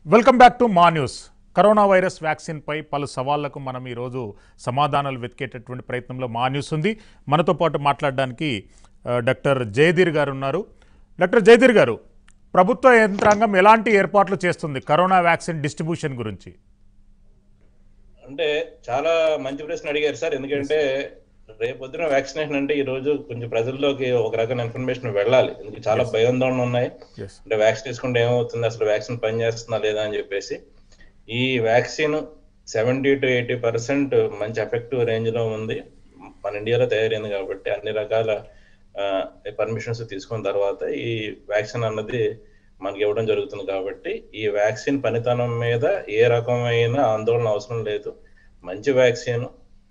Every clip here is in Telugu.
వెల్కమ్ బ్యాక్ టు మా న్యూస్ కరోనా వైరస్ వ్యాక్సిన్పై పలు సవాళ్లకు మనం ఈరోజు సమాధానాలు వెతికేటటువంటి ప్రయత్నంలో మా న్యూస్ ఉంది మనతో పాటు మాట్లాడడానికి ఆ, డాక్టర్ జయధీర్ గారు ఉన్నారు డాక్టర్ జయధీర్ గారు ప్రభుత్వ యంత్రాంగం ఎలాంటి ఏర్పాట్లు చేస్తుంది కరోనా వ్యాక్సిన్ డిస్ట్రిబ్యూషన్ గురించి అంటే చాలా మంచి ప్రశ్న అడిగారు సార్ ఎందుకంటే రేపు పొద్దున వ్యాక్సినేషన్ అంటే ఈ రోజు కొంచెం ప్రజల్లోకి ఒక రకమైన ఇన్ఫర్మేషన్ వెళ్ళాలి ఎందుకంటే చాలా భయాందోళన ఉన్నాయి ఎస్ అంటే వ్యాక్సిన్ తీసుకుంటే ఏమవుతుంది అసలు వ్యాక్సిన్ పనిచేస్తుందా లేదా అని చెప్పేసి ఈ vaccine seventy to eighty percent మంచి ఎఫెక్టివ్ రేంజ్ లో ఉంది మన ఇండియాలో తయారైంది కాబట్టి అన్ని రకాల పర్మిషన్స్ తీసుకున్న తర్వాత ఈ వ్యాక్సిన్ అన్నది మనకి ఇవ్వడం జరుగుతుంది కాబట్టి ఈ వ్యాక్సిన్ పనితనం మీద ఏ రకమైన ఆందోళన అవసరం లేదు మంచి వ్యాక్సిన్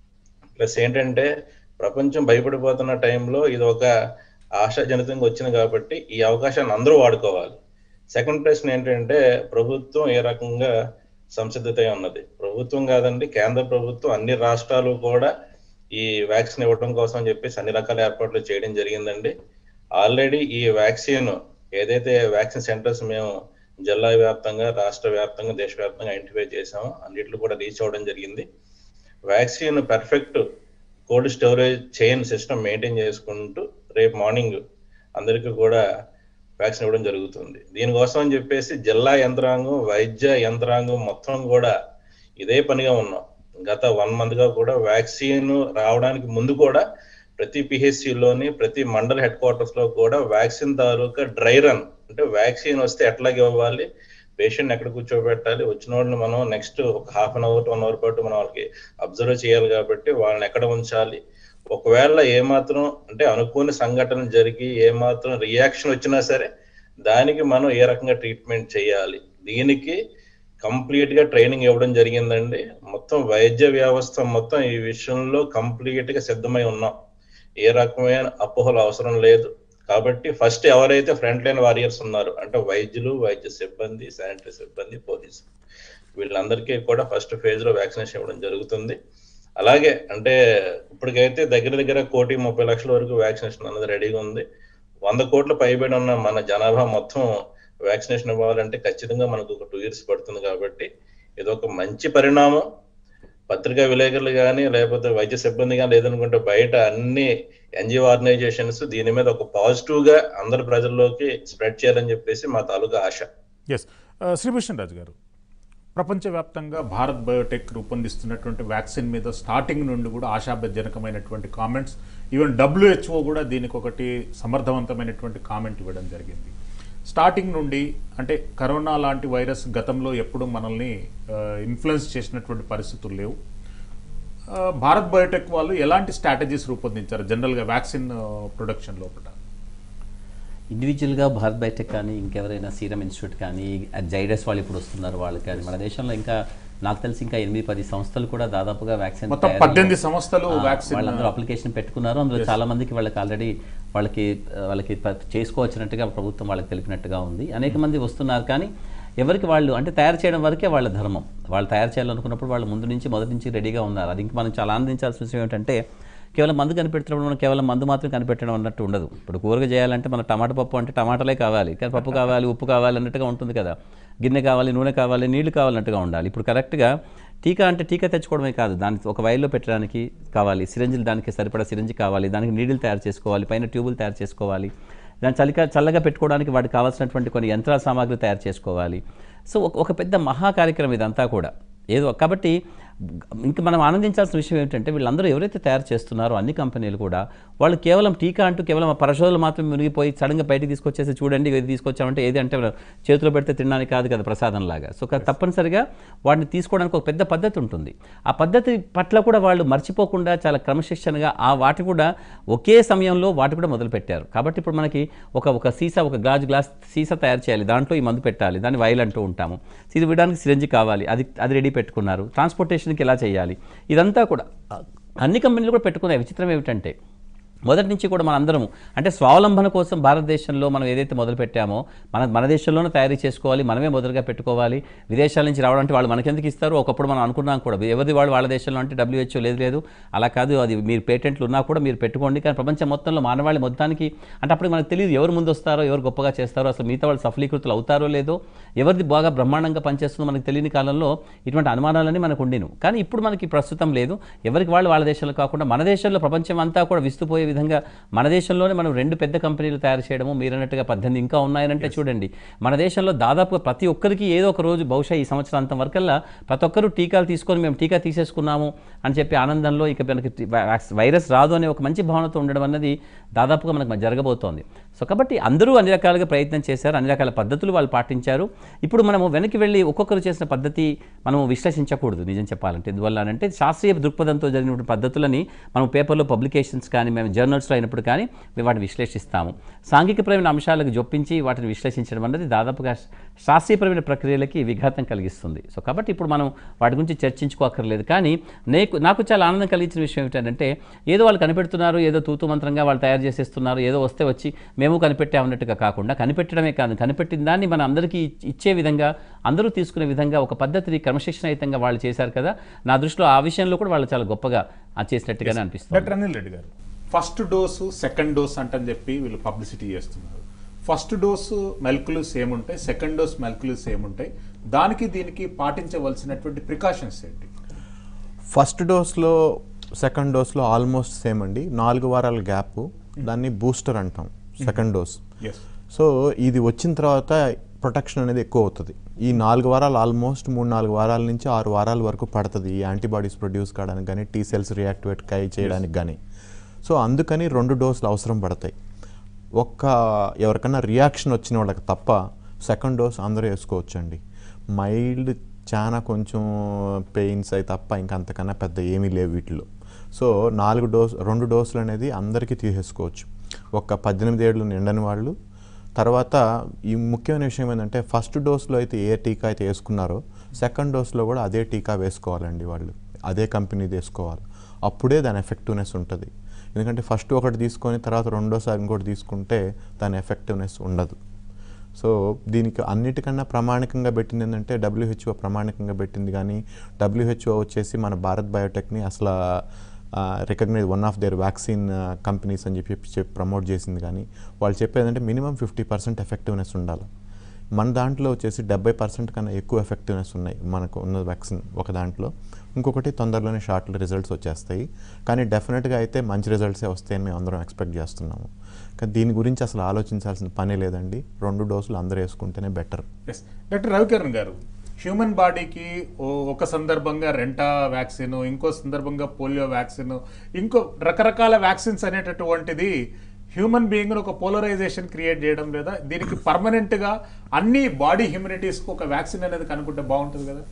ప్లస్ ఏంటంటే ప్రపంచం భయపడిపోతున్న టైంలో ఇది ఒక ఆశాజనితంగా వచ్చింది కాబట్టి ఈ అవకాశాన్ని అందరూ వాడుకోవాలి సెకండ్ ప్రశ్న ఏంటంటే ప్రభుత్వం ఏ రకంగా సంసిద్ధత ఉన్నది ప్రభుత్వం కాదండి కేంద్ర ప్రభుత్వం అన్ని రాష్ట్రాలు కూడా ఈ వ్యాక్సిన్ ఇవ్వడం కోసం అని చెప్పేసి అన్ని రకాల ఏర్పాట్లు చేయడం జరిగిందండి ఆల్రెడీ ఈ వ్యాక్సిన్ ఏదైతే వ్యాక్సిన్ సెంటర్స్ మేము జిల్లా వ్యాప్తంగా రాష్ట్ర వ్యాప్తంగా దేశవ్యాప్తంగా ఐడెంటిఫై చేసామో అన్నిట్లో కూడా రీచ్ అవ్వడం జరిగింది vaccine perfect cold storage chain system maintain చేసుకుంటూ రేపు మార్నింగ్ అందరికీ కూడా వ్యాక్సిన్ ఇవ్వడం జరుగుతుంది దీనికోసం అని చెప్పేసి జిల్లా యంత్రాంగం వైద్య యంత్రాంగం మొత్తం కూడా ఇదే పనిగా ఉన్నాం గత వన్ మంత్ గా కూడా వ్యాక్సిన్ రావడానికి ముందు కూడా ప్రతి PHC లోని ప్రతి మండల్ హెడ్ క్వార్టర్స్ లో కూడా వ్యాక్సిన్ తాలూకా డ్రై రన్ అంటే వ్యాక్సిన్ వస్తే ఎట్లాగే ఇవ్వాలి పేషెంట్ ఎక్కడ కూర్చోబెట్టాలి వచ్చిన వాళ్ళని మనం నెక్స్ట్ ఒక half an hour one hour పాటు మనం వాళ్ళకి అబ్జర్వ్ చేయాలి కాబట్టి వాళ్ళని ఎక్కడ ఉంచాలి ఒకవేళ ఏమాత్రం అంటే అనుకోని సంఘటన జరిగి ఏమాత్రం రియాక్షన్ వచ్చినా సరే దానికి మనం ఏ రకంగా ట్రీట్మెంట్ చేయాలి దీనికి కంప్లీట్ గా ట్రైనింగ్ ఇవ్వడం జరిగిందండి మొత్తం వైద్య వ్యవస్థ మొత్తం ఈ విషయంలో కంప్లీట్ గా సిద్ధమై ఉన్నాం ఏ రకమైన అపోహలు అవసరం లేదు కాబట్టి ఫస్ట్ ఎవరైతే ఫ్రంట్ లైన్ వారియర్స్ ఉన్నారు అంటే వైద్యులు వైద్య సిబ్బంది శానిటరీ సిబ్బంది పోలీసు వీళ్ళందరికీ కూడా ఫస్ట్ ఫేజ్ లో వ్యాక్సినేషన్ ఇవ్వడం జరుగుతుంది అలాగే అంటే ఇప్పటికైతే దగ్గర దగ్గర కోటి ముప్పై లక్షల వరకు వ్యాక్సినేషన్ అన్నది రెడీగా ఉంది వంద కోట్ల పైబడి ఉన్న మన జనాభా మొత్తం వ్యాక్సినేషన్ ఇవ్వాలంటే ఖచ్చితంగా మనకు ఒక టూ ఇయర్స్ పడుతుంది కాబట్టి ఇది ఒక మంచి పరిణామం పత్రికా విలేకరులు కానీ లేకపోతే వైద్య సిబ్బంది కానీ లేదనుకుంటే బయట అన్ని ఎన్జిఓ ఆర్గనైజేషన్స్ దీని మీద ఒక పాజిటివ్ గా అందరి ప్రజల్లోకి స్ప్రెడ్ చేయాలని చెప్పేసి మా తాలూకా ఆశ ఎస్ శ్రీభూషణ్ రాజు గారు ప్రపంచవ్యాప్తంగా భారత్ బయోటెక్ రూపొందిస్తున్నటువంటి వ్యాక్సిన్ మీద స్టార్టింగ్ నుండి కూడా ఆశాభజనకమైనటువంటి కామెంట్స్ ఈవెన్ డబ్ల్యూహెచ్ఓ కూడా దీనికి ఒకటి సమర్థవంతమైనటువంటి కామెంట్ ఇవ్వడం జరిగింది స్టార్టింగ్ నుండి అంటే కరోనా లాంటి వైరస్ గతంలో ఎప్పుడు మనల్ని ఇన్ఫ్లుయెన్స్ చేసినటువంటి పరిస్థితులు లేవు ఆ, భారత్ బయోటెక్ వాళ్ళు ఎలాంటి స్ట్రాటజీస్ రూపొందించారు జనరల్గా వ్యాక్సిన్ ప్రొడక్షన్ లోపల ఇండివిజువల్గా భారత్ బయోటెక్ కానీ ఇంకెవరైనా సీరం ఇన్స్టిట్యూట్ కానీ జైడస్ వాళ్ళు ఇప్పుడు వస్తున్నారు వాళ్ళు కానీ మన దేశంలో ఇంకా నాకు తెలిసి ఇంకా ఎనిమిది పది సంస్థలు కూడా దాదాపుగా వ్యాక్సిన్ మొత్తం తయారీలో- పద్దెనిమిది సంస్థలు ఆ, వ్యాక్సిన్ వాళ్ళందరూ అప్లికేషన్ పెట్టుకున్నారు అందులో చాలా మందికి వాళ్ళకి ఆల్రెడీ వాళ్ళకి ఆ, వాళ్ళకి ప- చేసుకోవచ్చినట్టుగా ప్రభుత్వం వాళ్ళకి తెలిపినట్టుగా ఉంది అనేక మంది వస్తున్నారు కానీ ఎవరికి వాళ్ళు అంటే తయారు చేయడం వరకే వాళ్ళ ధర్మం వాళ్ళు తయారు చేయాలనుకున్నప్పుడు వాళ్ళు ముందు నుంచి మొదటి నుంచి రెడీగా ఉన్నారు అది ఇంకా మనం చాలా ఆనందించాల్సిన విషయం ఏంటంటే కేవలం మందు కనిపెట్టినప్పుడు మనం కేవలం మందు మాత్రం కనిపెట్టడం అన్నట్టు ఉండదు ఇప్పుడు కూరగా చేయాలంటే మన టమాటా పప్పు అంటే టమాటాలే కావాలి కానీ పప్పు కావాలి ఉప్పు కావాలి అన్నట్టుగా ఉంటుంది కదా గిన్నె కావాలి నూనె కావాలి నీళ్లు కావాలన్నట్టుగా ఉండాలి ఇప్పుడు కరెక్ట్గా టీకా అంటే టీకా తెచ్చుకోవడమే కాదు దాన్ని ఒక వైర్లో పెట్టడానికి కావాలి సిరంజిలు దానికి సరిపడా సిరంజి కావాలి దానికి నీడిల్ తయారు చేసుకోవాలి పైన ట్యూబులు తయారు చేసుకోవాలి దాన్ని చలిక చల్లగా పెట్టుకోవడానికి వాటికి కావాల్సినటువంటి కొన్ని యంత్రాల సామాగ్రి తయారు చేసుకోవాలి సో ఒక ఒక పెద్ద మహా కార్యక్రమం ఇదంతా కూడా ఏదో కాబట్టి ఇంకా మనం ఆనందించాల్సిన విషయం ఏంటంటే వీళ్ళందరూ ఎవరైతే తయారు చేస్తున్నారో అన్ని కంపెనీలు కూడా వాళ్ళు కేవలం టీకా అంటూ కేవలం ఆ పరిశోధనలు మాత్రం మునిగిపోయి సడన్గా బయటికి తీసుకొచ్చేసి చూడండి ఇది తీసుకొచ్చామంటే ఏది అంటే చేతిలో పెడితే తినడానికి కాదు కదా ప్రసాదం లాగా సో క- తప్పనిసరిగా వాటిని తీసుకోవడానికి ఒక పెద్ద పద్ధతి ఉంటుంది ఆ పద్ధతి పట్ల కూడా వాళ్ళు మర్చిపోకుండా చాలా క్రమశిక్షణగా ఆ వాటి కూడా ఒకే సమయంలో వాటి కూడా మొదలుపెట్టారు కాబట్టి ఇప్పుడు మనకి ఒక ఒక సీసా ఒక గాజు గ్లాస్ సీసా తయారు చేయాలి దాంట్లో ఈ మందు పెట్టాలి దాన్ని వైల్ అంటూ ఉంటాము ఇది ఇవ్వడానికి సిరంజి కావాలి అది అది రెడీ పెట్టుకున్నారు ట్రాన్స్పోర్టేషన్కి ఎలా చేయాలి ఇదంతా కూడా ఆ, అన్ని కంపెనీలు కూడా పెట్టుకున్నాయి విచిత్రం ఏమిటంటే మొదటి నుంచి కూడా మన అందరము అంటే స్వావలంబన కోసం భారతదేశంలో మనం ఏదైతే మొదలు పెట్టామో మన మన దేశంలోనే తయారీ చేసుకోవాలి మనమే మొదలుగా పెట్టుకోవాలి విదేశాల నుంచి రావడం అంటే వాళ్ళు మనకెందుకు ఇస్తారు ఒకప్పుడు మనం అనుకున్నాం కూడా ఎవరిది వాళ్ళు వాళ్ళ దేశంలో అంటే డబ్ల్యూహెచ్ఓ లేదు లేదు అలా కాదు అది మీరు పేటెంట్లు ఉన్నా కూడా మీరు పెట్టుకోండి కానీ ప్రపంచం మొత్తంలో మానవాళి మొత్తానికి అంటే అప్పుడు మనకు తెలియదు ఎవరు ముందు వస్తారో ఎవరు గొప్పగా చేస్తారో అసలు మిగతా వాళ్ళు సఫలీకృతులు అవుతారో లేదో ఎవరిది బాగా బ్రహ్మాండంగా పనిచేస్తుందో మనకు తెలియని కాలంలో ఇటువంటి అనుమానాలన్నీ మనకు ఉండేను కానీ ఇప్పుడు మనకి ప్రస్తుతం లేదు ఎవరికి వాళ్ళు వాళ్ళ దేశంలో కాకుండా మన దేశంలో ప్రపంచం అంతా కూడా విస్తుపోయే విధంగా మన దేశంలోనే మనం రెండు పెద్ద కంపెనీలు తయారు చేయడము మీరన్నట్టుగా పద్దెనిమిది ఇంకా ఉన్నాయనంటే చూడండి మన దేశంలో దాదాపుగా ప్రతి ఒక్కరికి ఏదో ఒక రోజు బహుశా ఈ సంవత్సరాంతం వరకల్లా ప్రతి ఒక్కరూ టీకాలు తీసుకొని మేము టీకా తీసేసుకున్నాము అని చెప్పి ఆనందంలో ఇక మనకి టి- వై- వైరస్ రాదు అనే ఒక మంచి భావనతో ఉండడం అన్నది దాదాపుగా మనకు జరగబోతోంది సో కాబట్టి అందరూ అన్ని రకాలుగా ప్రయత్నం చేశారు అన్ని రకాల పద్ధతులు వాళ్ళు పాటించారు ఇప్పుడు మనము వెనక్కి వెళ్ళి ఒక్కొక్కరు చేసిన పద్ధతి మనము విశ్లేషించకూడదు నిజం చెప్పాలంటే ఎందువల్ల అంటే శాస్త్రీయ దృక్పథంతో జరిగిన పద్ధతులని మనం పేపర్లో పబ్లికేషన్స్ కానీ మేము జర్నల్స్లో అయినప్పుడు కానీ మేము వాటిని విశ్లేషిస్తాము సాంఘికపరమైన అంశాలకు జొప్పించి వాటిని విశ్లేషించడం అనేది దాదాపుగా శాస్త్రీయపరమైన ప్రక్రియలకి విఘాతం కలిగిస్తుంది సో కాబట్టి ఇప్పుడు మనం వాటి గురించి చర్చించుకోక్కర్లేదు కానీ నీకు నాకు చాలా ఆనందం కలిగించిన విషయం ఏమిటంటే ఏదో వాళ్ళు కనిపెడుతున్నారు ఏదో తూతు మంత్రంగా వాళ్ళు తయారు చేసేస్తున్నారు ఏదో వస్తే వచ్చి మేము కనిపెట్టామన్నట్టుగా కాకుండా కనిపెట్టడమే కాదు కనిపెట్టిన దాన్ని మన అందరికీ ఇచ్- ఇచ్చే విధంగా అందరూ తీసుకునే విధంగా ఒక పద్ధతిని క్రమశిక్షణయుతంగా వాళ్ళు చేశారు కదా నా దృష్టిలో ఆ విషయంలో కూడా వాళ్ళు చాలా గొప్పగా ఆ చేసినట్టుగానే అనిపిస్తుంది డాక్టర్ అనిల్ రెడ్డి గారు ఫస్ట్ డోసు సెకండ్ డోస్ అంటని చెప్పి వీళ్ళు పబ్లిసిటీ చేస్తున్నారు ఫస్ట్ డోసు మెల్కులు సేమ్ ఉంటాయి సెకండ్ డోస్ మెల్కులు సేమ్ ఉంటాయి దానికి దీనికి పాటించవలసినటువంటి ప్రికాషన్స్ ఏంటి ఫస్ట్ డోస్లో సెకండ్ డోస్లో ఆల్మోస్ట్ సేమ్ అండి నాలుగు వారాల గ్యాప్ దాన్ని బూస్టర్ అంటాం సెకండ్ డోస్ ఎస్ సో ఇది వచ్చిన తర్వాత ప్రొటెక్షన్ అనేది ఎక్కువ అవుతుంది ఈ నాలుగు వారాలు ఆల్మోస్ట్ మూడు నాలుగు వారాల నుంచి ఆరు వారాల వరకు పడుతుంది ఈ యాంటీబాడీస్ ప్రొడ్యూస్ కావడానికి కానీ టీ సెల్స్ రియాక్టివేట్ కై చేయడానికి కానీ సో అందుకని రెండు డోసులు అవసరం పడతాయి ఒక్క ఎవరికైనా రియాక్షన్ వచ్చిన వాళ్ళకి తప్ప సెకండ్ డోస్ అందరూ వేసుకోవచ్చండి మైల్డ్ చాలా కొంచెం పెయిన్స్ అయి తప్ప ఇంకా అంతకన్నా పెద్ద ఏమీ లేవు వీటిలో సో నాలుగు డోస్ రెండు డోసులు అనేది అందరికీ తీసేసుకోవచ్చు ఒక పద్దెనిమిది ఏళ్ళు నిండని వాళ్ళు తర్వాత ఈ ముఖ్యమైన విషయం ఏంటంటే ఫస్ట్ డోస్లో అయితే ఏ టీకా అయితే వేసుకున్నారో సెకండ్ డోస్లో కూడా అదే టీకా వేసుకోవాలండి వాళ్ళు అదే కంపెనీది వేసుకోవాలి అప్పుడే దాని ఎఫెక్టివ్నెస్ ఉంటుంది ఎందుకంటే ఫస్ట్ ఒకటి తీసుకొని తర్వాత రెండోసారి ఇంకోటి తీసుకుంటే దాని ఎఫెక్టివ్నెస్ ఉండదు సో దీనికి అన్నిటికన్నా ప్రామాణికంగా పెట్టింది ఏంటంటే డబ్ల్యూహెచ్ఓ ప్రామాణికంగా పెట్టింది కానీ డబ్ల్యూహెచ్ఓ వచ్చేసి మన భారత్ బయోటెక్ని అసలు recognise one of their vaccine companies అని చెప్పి చెప్పి ప్రమోట్ చేసింది కానీ వాళ్ళు చెప్పేదంటే మినిమం ఫిఫ్టీ పర్సెంట్ ఎఫెక్టివ్నెస్ ఉండాలి మన దాంట్లో వచ్చేసి డెబ్బై పర్సెంట్ కన్నా ఎక్కువ ఎఫెక్టివ్నెస్ ఉన్నాయి మనకు ఉన్న వ్యాక్సిన్ ఒక దాంట్లో ఇంకొకటి తొందరలోనే షార్ట్లో రిజల్ట్స్ వచ్చేస్తాయి కానీ డెఫినెట్గా అయితే మంచి రిజల్ట్సే వస్తాయని మేము అందరం ఎక్స్పెక్ట్ చేస్తున్నాము కానీ దీని గురించి అసలు ఆలోచించాల్సిన పనే లేదండి రెండు డోసులు అందరూ వేసుకుంటేనే బెటర్ ఎస్ డాక్టర్ రవికిరణ్ గారు హ్యూమన్ బాడీకి ఓ- ఒక సందర్భంగా రెంటా వ్యాక్సిన్ ఇంకో సందర్భంగా పోలియో వ్యాక్సిన్ ఇంకో రకరకాల వ్యాక్సిన్స్ అనేటటువంటిది హ్యూమన్ బీయింగ్ ఒక పోలరైజేషన్ క్రియేట్ చేయడం లేదా దీనికి పర్మనెంట్ గా అన్ని బాడీ హ్యూమినిటీస్కి ఒక వ్యాక్సిన్ అనేది కనుక్కుంటే బాగుంటుంది కదా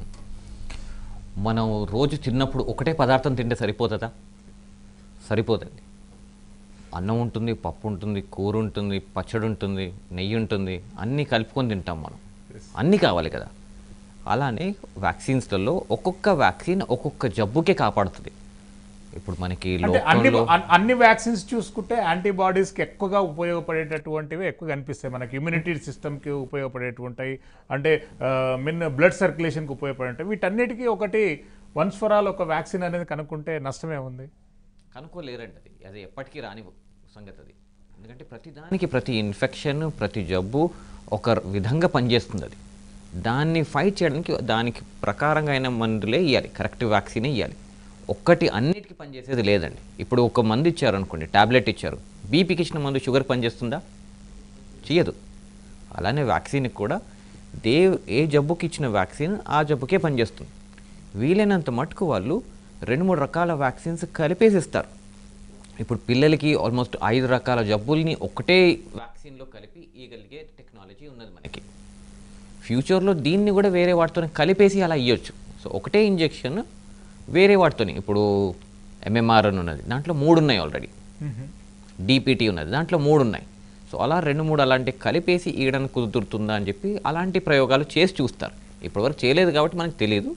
మనం రోజు తిన్నప్పుడు ఒకటే పదార్థం తింటే సరిపోతుందా సరిపోతుంది అన్నం ఉంటుంది పప్పు ఉంటుంది కూర ఉంటుంది పచ్చడి ఉంటుంది నెయ్యి ఉంటుంది అన్నీ కలుపుకొని తింటాం మనం అన్నీ కావాలి కదా అలానే వ్యాక్సిన్స్లలో ఒక్కొక్క వ్యాక్సిన్ ఒక్కొక్క జబ్బుకే కాపాడుతుంది ఇప్పుడు మనకి అంటే అన్ని లోకంలో అన్- అన్ని వ్యాక్సిన్స్ చూసుకుంటే యాంటీబాడీస్ కి ఎక్కువగా ఉపయోగపడేటటువంటివి ఎక్కువ కనిపిస్తాయి మనకి ఇమ్యూనిటీ సిస్టమ్ కి ఉపయోగపడేటువంటాయి అంటే మిన్ బ్లడ్ సర్క్యులేషన్ కి ఉపయోగపడే వీటన్నిటికీ ఒకటి వన్స్ ఫర్ ఆల్ ఒక వ్యాక్సిన్ అనేది కనుక్కుంటే నష్టమే ఉంది కనుక్కోలేరండి అది అది ఎప్పటికీ రాని సంగతి అది ఎందుకంటే ప్రతి దానికి ప్రతి ఇన్ఫెక్షన్ ప్రతి జబ్బు ఒక విధంగా పనిచేస్తుంది అది దాన్ని ఫైట్ చేయడానికి దానికి ప్రకారంగా అయిన మందులే ఇవ్వాలి కరెక్ట్ వ్యాక్సినే ఇవ్వాలి ఒక్కటి అన్నిటికీ పనిచేసేది లేదండి ఇప్పుడు ఒక మందు ఇచ్చారు అనుకోండి టాబ్లెట్ ఇచ్చారు బీపీకి ఇచ్చిన మందు షుగర్ పనిచేస్తుందా చేయదు అలానే వ్యాక్సిన్కి కూడా దే ఏ జబ్బుకి ఇచ్చిన వ్యాక్సిన్ ఆ జబ్బుకే పనిచేస్తుంది వీలైనంత మటుకు వాళ్ళు రెండు మూడు రకాల వ్యాక్సిన్స్ కలిపేసి ఇస్తారు ఇప్పుడు పిల్లలకి ఆల్మోస్ట్ ఐదు రకాల జబ్బుల్ని ఒకటే వ్యాక్సిన్లో కలిపి ఇవ్వగలిగే టెక్నాలజీ ఉన్నది మనకి ఫ్యూచర్లో దీన్ని కూడా వేరే వాటితో కలిపేసి అలా ఇవ్వచ్చు సో ఒకటే ఇంజెక్షన్ వేరే వాటితోని ఇప్పుడు ఎంఎంఆర్ అని ఉన్నది దాంట్లో మూడు ఉన్నాయి ఆల్రెడీ డిపిటీ ఉన్నది దాంట్లో మూడు ఉన్నాయి సో అలా రెండు మూడు అలాంటి కలిపేసి ఇవ్వడానికి కుదురుతుందా అని చెప్పి అలాంటి ప్రయోగాలు చేసి చూస్తారు ఇప్పటివరకు చేయలేదు కాబట్టి మనకు తెలియదు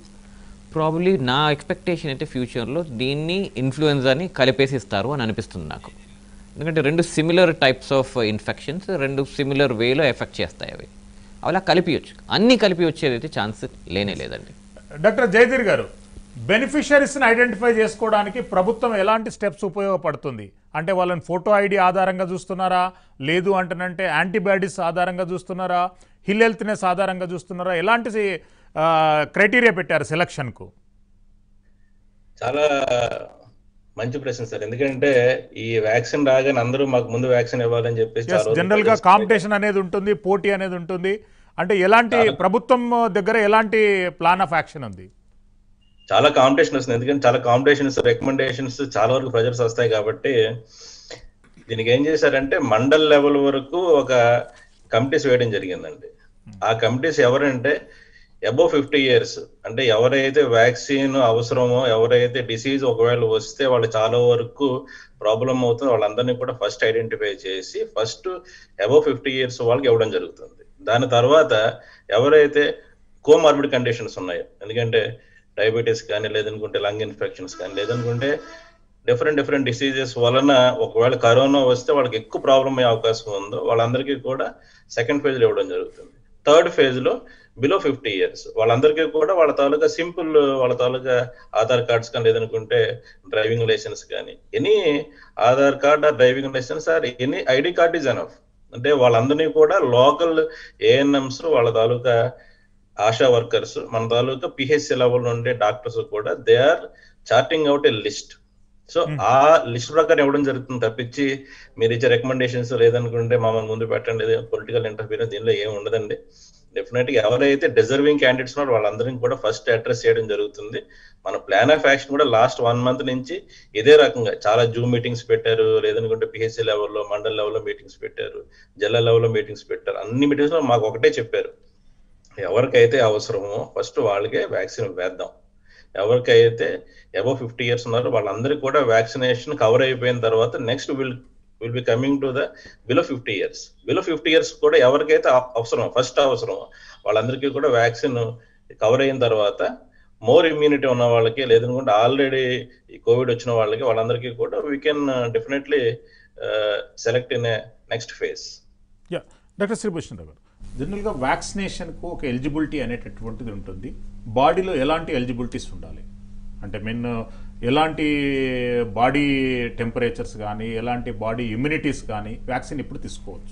ప్రాబ్లీ నా ఎక్స్పెక్టేషన్ అయితే ఫ్యూచర్లో దీన్ని ఇన్ఫ్లుయెన్జాని కలిపేసి ఇస్తారు అని అనిపిస్తుంది నాకు ఎందుకంటే రెండు సిమిలర్ టైప్స్ ఆఫ్ ఇన్ఫెక్షన్స్ రెండు సిమిలర్ వేలో ఎఫెక్ట్ చేస్తాయి అవి అలా కలిపియొచ్చు అన్నీ కలిపి వచ్చేదైతే ఛాన్స్ లేనే లేదండి డాక్టర్ జయధీర్ గారు బెనిఫిషరీస్ని ఐడెంటిఫై చేసుకోవడానికి ప్రభుత్వం ఎలాంటి స్టెప్స్ ఉపయోగపడుతుంది అంటే వాళ్ళని ఫోటో ఐడి ఆధారంగా చూస్తున్నారా లేదు అంటేనంటే యాంటీబయాటిక్స్ ఆధారంగా చూస్తున్నారా హిల్ హెల్త్నెస్ ఆధారంగా చూస్తున్నారా ఎలాంటి క్రైటీరియా పెట్టారు సెలక్షన్కు చాలా మంచి ప్రశ్న సార్ ఎందుకంటే ఈ వ్యాక్సిన్ రాగానే అందరూ మాకు ముందు వ్యాక్సిన్ ఇవ్వాలని చెప్పేసి చాలా రోజులు జనరల్గా ప్రజలు కాంపిటీషన్ అనేది ఉంటుంది పోటీ అనేది ఉంటుంది అంటే ఎలాంటి ప్రభుత్వం దగ్గర ఎలాంటి ప్లాన్ ఆఫ్ యాక్షన్ ఉంది చాలా కాంపిటీషన్ వస్తుంది ఎందుకంటే చాలా కాంపిటీషన్స్ రికమెండేషన్స్ చాలా వరకు ప్రెజర్స్ వస్తాయి కాబట్టి దీనికి ఏం చేశారంటే మండల్ లెవెల్ వరకు ఒక కమిటీస్ వేయడం జరిగిందండి ఆ కమిటీస్ ఎవరంటే అబౌవ్ ఫిఫ్టీ ఇయర్స్ అంటే ఎవరైతే వ్యాక్సిన్ అవసరమో ఎవరైతే డిసీజ్ ఒకవేళ వస్తే వాళ్ళు చాలా వరకు ప్రాబ్లం అవుతుందో వాళ్ళందరినీ కూడా ఫస్ట్ ఐడెంటిఫై చేసి ఫస్ట్ అబౌవ్ ఫిఫ్టీ ఇయర్స్ వాళ్ళకి ఇవ్వడం జరుగుతుంది దాని తర్వాత ఎవరైతే కోమార్బిడ్ కండిషన్స్ ఉన్నాయో ఎందుకంటే డయాబెటీస్ కానీ లేదనుకుంటే లంగ్ ఇన్ఫెక్షన్స్ కానీ లేదనుకుంటే డిఫరెంట్ డిఫరెంట్ డిసీజెస్ వలన ఒకవేళ కరోనా వస్తే వాళ్ళకి ఎక్కువ ప్రాబ్లం అయ్యే అవకాశం ఉందో వాళ్ళందరికీ కూడా సెకండ్ ఫేజ్ లో ఇవ్వడం జరుగుతుంది థర్డ్ ఫేజ్ లో బిలో ఫిఫ్టీ ఇయర్స్ వాళ్ళందరికీ కూడా వాళ్ళ తాలూకా సింపుల్ వాళ్ళ తాలూకా ఆధార్ కార్డ్స్ కానీ లేదనుకుంటే డ్రైవింగ్ లైసెన్స్ కానీ any Aadhaar card or driving licence or any ID card is enough అంటే వాళ్ళందరినీ కూడా లోకల్ ఏఎన్ఎంస్ వాళ్ళ తాలూకా ఆశా వర్కర్స్ మన తాలూకా పిహెచ్సి లెవెల్ ఉండే డాక్టర్స్ కూడా they are charting out a list so ఆ లిస్ట్ ప్రకారం ఇవ్వడం జరుగుతుంది తప్పించి మీరు ఇచ్చే రికమెండేషన్స్ లేదనుకుంటే మమ్మల్ని ముందు పెట్టండి పొలిటికల్ ఇంటర్ఫీరెన్స్ దీనిలో ఏమి ఉండదండి డెఫినెట్ గా ఎవరైతే డిజర్వింగ్ క్యాండిడేట్స్ ఉన్నారో వాళ్ళందరినీ కూడా ఫస్ట్ అడ్రస్ చేయడం జరుగుతుంది మన ప్లాన్ ఆఫ్ యాక్షన్ కూడా లాస్ట్ వన్ మంత్ నుంచి ఇదే రకంగా చాలా జూమ్ మీటింగ్స్ పెట్టారు లేదనుకుంటే పిహెచ్సి లెవెల్లో మండల్ లెవెల్లో మీటింగ్స్ పెట్టారు జిల్లా లెవెల్లో మీటింగ్స్ పెట్టారు అన్ని మీటింగ్స్ లో మాకు ఒకటే చెప్పారు ఎవరికైతే అవసరమో ఫస్ట్ వాళ్ళకే వ్యాక్సిన్ వేద్దాం ఎవరికైతే అబౌవ్ ఫిఫ్టీ ఇయర్స్ ఉన్నారో వాళ్ళందరికీ కూడా వ్యాక్సినేషన్ కవర్ అయిపోయిన తర్వాత next will will be coming to the below fifty years below fifty years కూడా ఎవరికైతే అవ- అవసరం ఫస్ట్ అవసరం వాళ్ళందరికీ కూడా వ్యాక్సిన్ కవర్ అయిన తర్వాత మోర్ ఇమ్యూనిటీ ఉన్న వాళ్ళకి లేదనుకుంటే ఆల్రెడీ ఈ కోవిడ్ వచ్చిన వాళ్ళకి వాళ్ళందరికీ కూడా we can definitely select in next phase yeah doctor Sribhushanarao గారు జనరల్గా వ్యాక్సినేషన్కు ఒక ఎలిజిబిలిటీ అనేటటువంటిది ఉంటుంది బాడీలో ఎలాంటి ఎలిజిబిలిటీస్ ఉండాలి అంటే మీన్ ఎలాంటి బాడీ టెంపరేచర్స్ కానీ ఎలాంటి బాడీ ఇమ్యూనిటీస్ కానీ వ్యాక్సిన్ ఇప్పుడు తీసుకోవచ్చు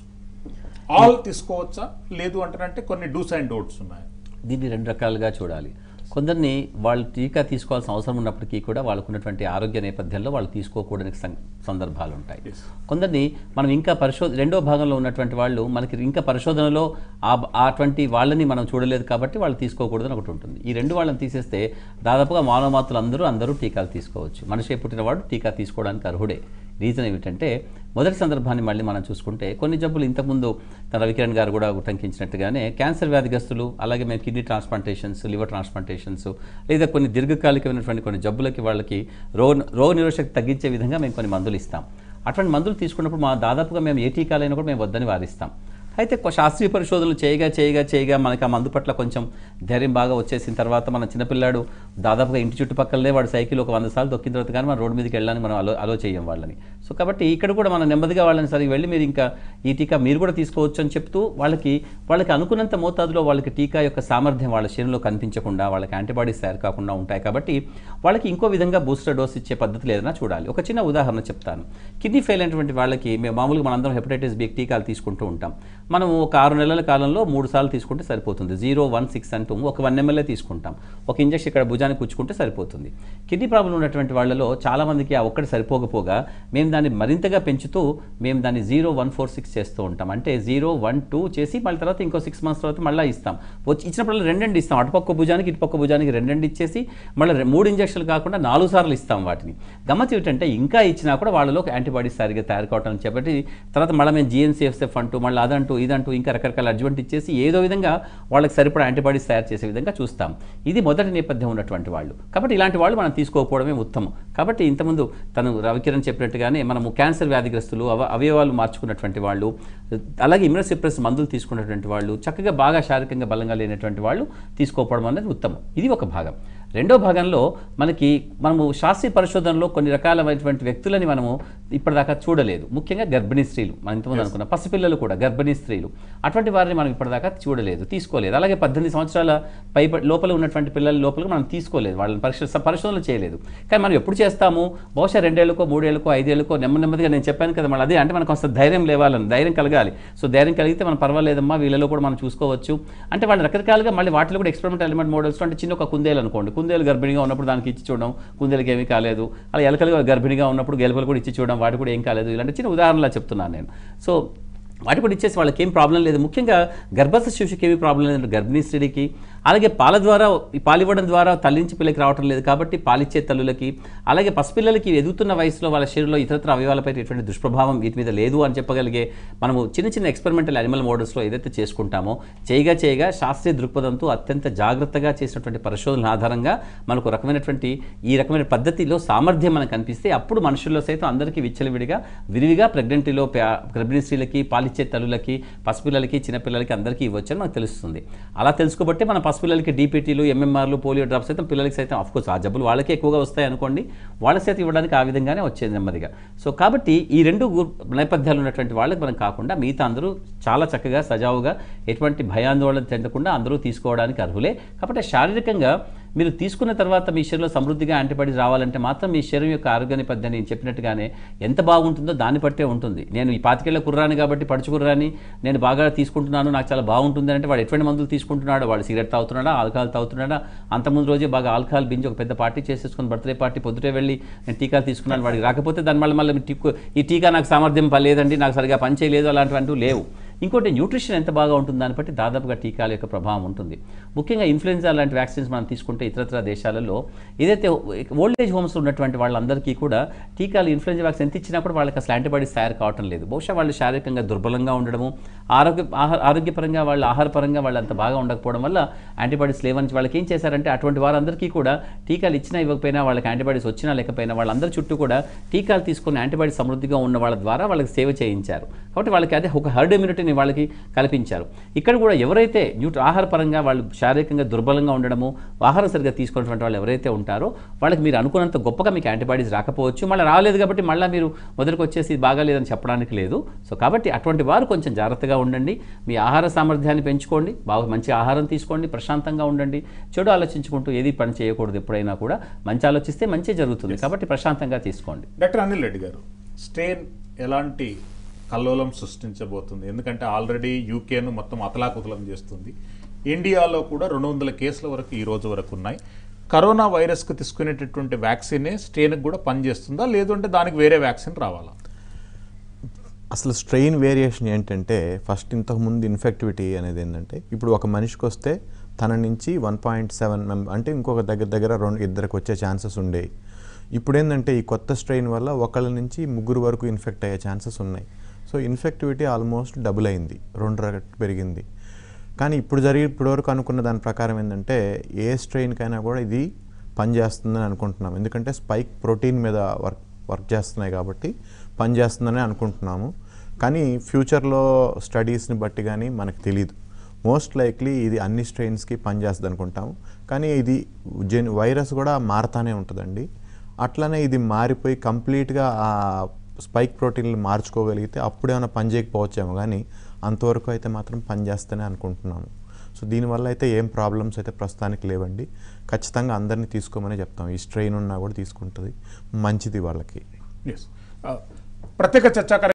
ఆల్ తీసుకోవచ్చా లేదు అంటారంటే కొన్ని డూస్ అండ్ డోట్స్ ఉన్నాయి దీన్ని రెండు రకాలుగా చూడాలి కొందరిని వాళ్ళు టీకా తీసుకోవాల్సిన అవసరం ఉన్నప్పటికీ కూడా వాళ్ళకు ఉన్నటువంటి ఆరోగ్య నేపథ్యంలో వాళ్ళు తీసుకోకూడని సం- సందర్భాలు ఉంటాయి కొందరిని మనం ఇంకా పరిశోధ రెండో భాగంలో ఉన్నటువంటి వాళ్ళు మనకి ఇంకా పరిశోధనలో ఆ అటువంటి వాళ్ళని మనం చూడలేదు కాబట్టి వాళ్ళు తీసుకోకూడదని ఒకటి ఉంటుంది ఈ రెండు వాళ్ళని తీసేస్తే దాదాపుగా మానవ మాతృలు అందరూ అందరూ టీకాలు తీసుకోవచ్చు మనిషి పుట్టినవాడు టీకా తీసుకోవడానికి అర్హుడే రీజన్ ఏమిటంటే మొదటి సందర్భాన్ని మళ్ళీ మనం చూసుకుంటే కొన్ని జబ్బులు ఇంతకుముందు తన రవికిరణ్ గారు కూడా ఉటంకించినట్టుగానే క్యాన్సర్ వ్యాధిగ్రస్తులు అలాగే మేము కిడ్నీ ట్రాన్స్ప్లాంటేషన్స్ లివర్ ట్రాన్స్ప్లాంటేషన్స్ లేదా కొన్ని దీర్ఘకాలికమైనటువంటి కొన్ని జబ్బులకి వాళ్ళకి రోగ రోగ నిరోధశక్తి తగ్గించే విధంగా మేము కొన్ని మందులు ఇస్తాం అటువంటి మందులు తీసుకున్నప్పుడు మా దాదాపుగా మేము ఏ టీకాలైనా కూడా మేము వద్దని వారిస్తాం అయితే కొ- శాస్త్రీయ పరిశోధనలు చేయగా చేయగా చేయగా మనకి ఆ మందు పట్ల కొంచెం ధైర్యం బాగా వచ్చేసిన తర్వాత మన చిన్నపిల్లాడు దాదాపుగా ఇంటి చుట్టుపక్కలనే వాడు సైకిల్ ఒక వంద సార్లు తొక్కిన తర్వాత కానీ మనం రోడ్డు మీదకి వెళ్ళడానికి మనం అలో అలో చేయం వాళ్ళని సో కాబట్టి ఇక్కడ కూడా మనం నెమ్మదిగా వాళ్ళని సరిగ్గా వెళ్ళి మీరు ఇంకా ఈ టీకా మీరు కూడా తీసుకోవచ్చు అని చెప్తూ వాళ్ళకి వాళ్ళకి అనుకున్నంత మోతాదులో వాళ్ళకి టీకా యొక్క సామర్థ్యం వాళ్ళ శరీరంలో కనిపించకుండా వాళ్ళకి యాంటీబాడీస్ తయారు కాకుండా ఉంటాయి కాబట్టి వాళ్ళకి ఇంకో విధంగా బూస్టర్ డోస్ ఇచ్చే పద్ధతి లేదన్నా చూడాలి ఒక చిన్న ఉదాహరణ చెప్తాను కిడ్నీ ఫెయిల్ అయినటువంటి వాళ్ళకి మేము మామూలుగా మనందరం హెపటైటిస్ బి టీకాలు తీసుకుంటూ ఉంటాం మనం ఒక ఆరు నెలల కాలంలో మూడు సార్లు తీసుకుంటే సరిపోతుంది జీరో వన్ సిక్స్ అంటూ ఒక వన్ ఎంఎల్ఏ తీసుకుంటాం ఒక ఇంజక్షన్ ఇక్కడ భుజానికి పుచ్చుకుంటే సరిపోతుంది కిడ్నీ ప్రాబ్లం ఉన్నటువంటి వాళ్ళలో చాలామందికి ఆ ఒక్కటి సరిపోకపోగా మేము దాన్ని మరింతగా పెంచుతూ మేము దాన్ని జీరో వన్ ఫోర్ సిక్స్ చేస్తూ ఉంటాం అంటే జీరో వన్ టూ చేసి మళ్ళీ తర్వాత ఇంకో సిక్స్ మంత్స్ తర్వాత మళ్ళీ ఇస్తాం వచ్చి ఇచ్చినప్పుడు రెండండి ఇస్తాం అటుపక్క భుజానికి ఇటుపక్క భుజానికి రెండండి ఇచ్చేసి మళ్ళీ రె- మూడు ఇంజక్షన్లు కాకుండా నాలుగు సార్లు ఇస్తాం వాటిని గమ్మత్ ఏమిటంటే ఇంకా ఇచ్చినా కూడా వాళ్ళలో యాంటీబాడీస్ సరిగ్గా తయారు కావటం చెప్పి తర్వాత మళ్ళీ మేము జిఎన్సీఎఫ్ఎఫ్ అంటూ మళ్ళీ అదంటూ ఇదంటూ ఇంకా రకరకాల అడ్జమెంట్ ఇచ్చేసి ఏదో విధంగా వాళ్ళకి సరిపడా యాంటీబాడీస్ తయారు చేసే విధంగా చూస్తాం ఇది మొదటి నేపథ్యం ఉన్నటువంటి వాళ్ళు కాబట్టి ఇలాంటి వాళ్ళు మనం తీసుకోకపోవడమే ఉత్తమం కాబట్టి ఇంతకుముందు తను రవికిరణ్ చెప్పినట్టుగానే మనము క్యాన్సర్ వ్యాధిగ్రస్తులు అవ అవయవాలు మార్చుకున్నటువంటి వాళ్ళు అలాగే ఇమ్యూనోసిప్రెస్ మందులు తీసుకున్నటువంటి వాళ్ళు చక్కగా బాగా శారీరకంగా బలంగా లేనటువంటి వాళ్ళు తీసుకోకపోవడం అనేది ఉత్తమం ఇది ఒక భాగం రెండో భాగంలో మనకి మనము శాస్త్రీయ పరిశోధనలో కొన్ని రకాలైనటువంటి వ్యక్తులని మనము ఇప్పటిదాకా చూడలేదు ముఖ్యంగా గర్భిణీ స్త్రీలు మనం ఇంతకుముందు అనుకున్నాం పసిపిల్లలు కూడా గర్భిణీ స్త్రీలు అటువంటి వారిని మనం ఇప్పటిదాకా చూడలేదు తీసుకోలేదు అలాగే పద్దెనిమిది సంవత్సరాల పై లోపల ఉన్నటువంటి పిల్లల లోపల మనం తీసుకోలేదు వాళ్ళని పరీక్ష పరిశోధనలు చేయలేదు కానీ మనం ఎప్పుడు చేస్తాము బహుశా రెండేళ్లకో మూడేళ్లకో ఐదేళ్లకో నెమ్మది నెమ్మదిగా నేను చెప్పాను కదా మళ్ళీ అదే అంటే మనకు కొంత ధైర్యం లేవాలని ధైర్యం కలగాలి సో ధైర్యం కలిగితే మనం పర్వాలేదమ్మా వీళ్ళలో కూడా మనం చూసుకోవచ్చు అంటే వాళ్ళు రకరకాలుగా మళ్ళీ వాటిలో కూడా ఎక్స్పెరిమెంట్ ఎలిమెంట్ మోడల్స్ అంటే చిన్న ఒక కుందేలు అనుకోండి కుందేలు గర్భిణిగా ఉన్నప్పుడు దానికి ఇచ్చి చూడడం కుందేలుకి ఏమీ కాలేదు అలా ఎలకలు గర్భిణిగా ఉన్నప్పుడు గెలుపులు కూడా ఇచ్చి చూడడం వాటి కూడా ఏం కాలేదు ఇలాంటి చిన్న ఉదాహరణలా చెప్తున్నాను నేను సో వాటి కూడా ఇచ్చేసి వాళ్ళకి ఏం ప్రాబ్లం లేదు ముఖ్యంగా గర్భస్థ శిశువుకి ఏమి ప్రాబ్లం లేదు గర్భిణీ స్త్రీకి అలాగే పాల ద్వారా ఈ పాలివ్వడం ద్వారా తల్లి నుంచి పిల్లకి రావటం లేదు కాబట్టి పాలిచ్చే తల్లులకి అలాగే పసిపిల్లలకి ఎదుగుతున్న వయసులో వాళ్ళ శరీరంలో ఇతరత్ర అవయవాలపై ఎటువంటి దుష్ప్రభావం వీటి మీద లేదు అని చెప్పగలిగే మనము చిన్న చిన్న ఎక్స్పెరిమెంటల్ యానిమల్ మోడల్స్లో ఏదైతే చేసుకుంటామో చేయగా చేయగా శాస్త్రీయ దృక్పథంతో అత్యంత జాగ్రత్తగా చేసినటువంటి పరిశోధనల ఆధారంగా మనకు రకమైనటువంటి ఈ రకమైన పద్ధతిలో సామర్థ్యం మనకు కనిపిస్తే అప్పుడు మనుషుల్లో సైతం అందరికీ విచ్చలవిడిగా విరివిగా ప్రెగ్నెంటీలో ప్రెగ్నెంట్ స్త్రీలకి పాలిచ్చే తల్లులకి పసిపిల్లలకి చిన్నపిల్లలకి అందరికీ ఇవ్వచ్చని మనకు తెలుస్తుంది అలా తెలుసుకోబట్టే మన పసిపిల్లలకి డీపీటీలు ఎంఎంఆర్లు పోలియో డ్రాప్స్ సైతం పిల్లలకి సైతం ఆఫ్కోర్స్ ఆ జబ్బులు వాళ్ళకే ఎక్కువగా వస్తాయి అనుకోండి వాళ్ళకి సైతం ఇవ్వడానికి ఆ విధంగానే వచ్చేది నెమ్మదిగా సో కాబట్టి ఈ రెండు గు- నేపథ్యాలు ఉన్నటువంటి వాళ్ళకి మనం కాకుండా మిగతా అందరూ చాలా చక్కగా సజావుగా ఎటువంటి భయాందోళన చెందకుండా అందరూ తీసుకోవడానికి అర్హులే కాబట్టి శారీరకంగా మీరు తీసుకున్న తర్వాత మీ శరీరంలో సమృద్ధిగా యాంటీబాడీస్ రావాలంటే మాత్రం మీ శరీరం యొక్క ఆరోగ్య నేపథ్యం నేను చెప్పినట్టుగానే ఎంత బాగుంటుందో దాన్ని బట్టే ఉంటుంది నేను ఈ పాతికేళ్ల కుర్రాని కాబట్టి పడుచు కుర్రాని నేను బాగా తీసుకుంటున్నాను నాకు చాలా బాగుంటుంది అంటే వాడు ఎటువంటి మందులు తీసుకుంటున్నాడు వాడు సిగరెట్ తాగుతున్నాడా ఆల్కహాల్ తాగుతున్నాడా అంతకుముందు రోజే బాగా ఆల్కహాల్ బించి ఒక పెద్ద పార్టీ చేసేసుకుని బర్త్డే పార్టీ పొద్దుటే వెళ్ళి నేను టీకాలు తీసుకున్నాను వాడికి రాకపోతే దాని మళ్ళీ మళ్ళీ టీకు ఈ టీకా నాకు సామర్థ్యం పర్లేదండి నాకు సరిగా పని చేయలేదు అలాంటివంటూ లేవు ఇంకోటి న్యూట్రిషన్ ఎంత బాగా ఉంటుంది దాన్ని బట్టి దాదాపుగా టీకాల యొక్క ప్రభావం ఉంటుంది ముఖ్యంగా ఇన్ఫ్లుయెన్జా లాంటి వ్యాక్సిన్స్ మనం తీసుకుంటే ఇతరత్ర దేశాలలో ఏదైతే ఓల్డ్ ఏజ్ హోమ్స్లో ఉన్నటువంటి వాళ్ళందరికీ కూడా టీకాలు ఇన్ఫ్లుయెన్జా వ్యాక్సిన్ ఎంత ఇచ్చినా కూడా వాళ్ళకి అసలు యాంటీబాడీస్ తయారు కావటం లేదు బహుశా వాళ్ళు శారీరకంగా దుర్బలంగా ఉండడము ఆరోగ్య ఆహార ఆరోగ్యపరంగా వాళ్ళు ఆహారపరంగా వాళ్ళు అంత బాగా ఉండకపోవడం వల్ల యాంటీబాడీస్ లేవని వాళ్ళకి ఏం చేశారంటే అటువంటి వారందరికీ కూడా టీకాలు ఇచ్చినా ఇవ్వకపోయినా వాళ్ళకి యాంటీబాడీస్ వచ్చినా లేకపోయినా వాళ్ళందరి చుట్టూ కూడా టీకాలు తీసుకుని యాంటీబాడీస్ సమృద్ధిగా ఉన్న వాళ్ళ ద్వారా వాళ్ళకి సేవ చేయించారు కాబట్టి వాళ్ళకి అదే ఒక హర్డ్ ఇమ్యూనిటీని వాళ్ళకి కల్పించారు ఇక్కడ కూడా ఎవరైతే న్యూట్ర ఆహారపరంగా వాళ్ళు శారీరకంగా దుర్బలంగా ఉండడము ఆహారం సరిగ్గా తీసుకున్నటువంటి వాళ్ళు ఎవరైతే ఉంటారో వాళ్ళకి మీరు అనుకున్నంత గొప్పగా మీకు యాంటీబాడీస్ రాకపోవచ్చు మళ్ళీ రాలేదు కాబట్టి మళ్ళీ మీరు మొదటికి వచ్చేసి ఇది బాగాలేదని చెప్పడానికి లేదు సో కాబట్టి అటువంటి వారు కొంచెం జాగ్రత్తగా ఉండండి మీ ఆహార సామర్థ్యాన్ని పెంచుకోండి బాగా మంచి ఆహారం తీసుకోండి ప్రశాంతంగా ఉండండి చెడు ఆలోచించుకుంటూ ఏది పని చేయకూడదు ఎప్పుడైనా కూడా మంచి ఆలోచిస్తే మంచి జరుగుతుంది కాబట్టి ప్రశాంతంగా తీసుకోండి డాక్టర్ అనిల్ రెడ్డి గారు స్ట్రెయిన్ ఎలాంటి కల్లోలం సృష్టించబోతుంది ఎందుకంటే ఆల్రెడీ యూకేను మొత్తం అతలాకుతలం చేస్తుంది ఇండియాలో కూడా రెండు వందల కేసుల వరకు ఈ రోజు వరకు ఉన్నాయి కరోనా వైరస్కు తీసుకునేటటువంటి వ్యాక్సినే స్ట్రెయిన్కి కూడా పనిచేస్తుందా లేదంటే దానికి వేరే వ్యాక్సిన్ రావాలా అసలు స్ట్రెయిన్ వేరియేషన్ ఏంటంటే ఫస్ట్ ఇంతకుముందు ఇన్ఫెక్టివిటీ అనేది ఏంటంటే ఇప్పుడు ఒక మనిషికి వస్తే తన నుంచి వన్ పాయింట్ సెవెన్ అంటే ఇంకొక దగ్గర దగ్గర రెండు ఇద్దరికి వచ్చే ఛాన్సెస్ ఉండేవి ఇప్పుడు ఏంటంటే ఈ కొత్త స్ట్రెయిన్ వల్ల ఒకళ్ళ నుంచి ముగ్గురు వరకు ఇన్ఫెక్ట్ అయ్యే ఛాన్సెస్ ఉన్నాయి సో ఇన్ఫెక్టివిటీ ఆల్మోస్ట్ డబుల్ అయింది రెండు రెట్లు పెరిగింది కానీ ఇప్పుడు జరిగి ఇప్పటివరకు అనుకున్న దాని ప్రకారం ఏంటంటే ఏ స్ట్రెయిన్కైనా కూడా ఇది పనిచేస్తుందని అనుకుంటున్నాం ఎందుకంటే స్పైక్ ప్రోటీన్ మీద వర్క్ వర్క్ చేస్తున్నాయి కాబట్టి పనిచేస్తుందని అనుకుంటున్నాము కానీ ఫ్యూచర్లో స్టడీస్ని బట్టి కానీ మనకు తెలియదు మోస్ట్ లైక్లీ ఇది అన్ని స్ట్రెయిన్స్కి పనిచేస్తుంది అనుకుంటాము కానీ ఇది జెన్ వైరస్ కూడా మారుతానే ఉంటుందండి అట్లనే ఇది మారిపోయి కంప్లీట్గా ఆ స్పైక్ ప్రోటీన్లు మార్చుకోగలిగితే అప్పుడేమైనా పని చేయకపోవచ్చేమో కానీ అంతవరకు అయితే మాత్రం పనిచేస్తూనే అనుకుంటున్నాము సో దీనివల్ల అయితే ఏం ప్రాబ్లమ్స్ అయితే ప్రస్తుతానికి లేవండి ఖచ్చితంగా అందరినీ తీసుకోమని చెప్తాం ఈ స్ట్రెయిన్ ఉన్నా కూడా తీసుకుంటుంది మంచిది వాళ్ళకి ఎస్ ప్రత్యేక చర్చా కార్యక్రమం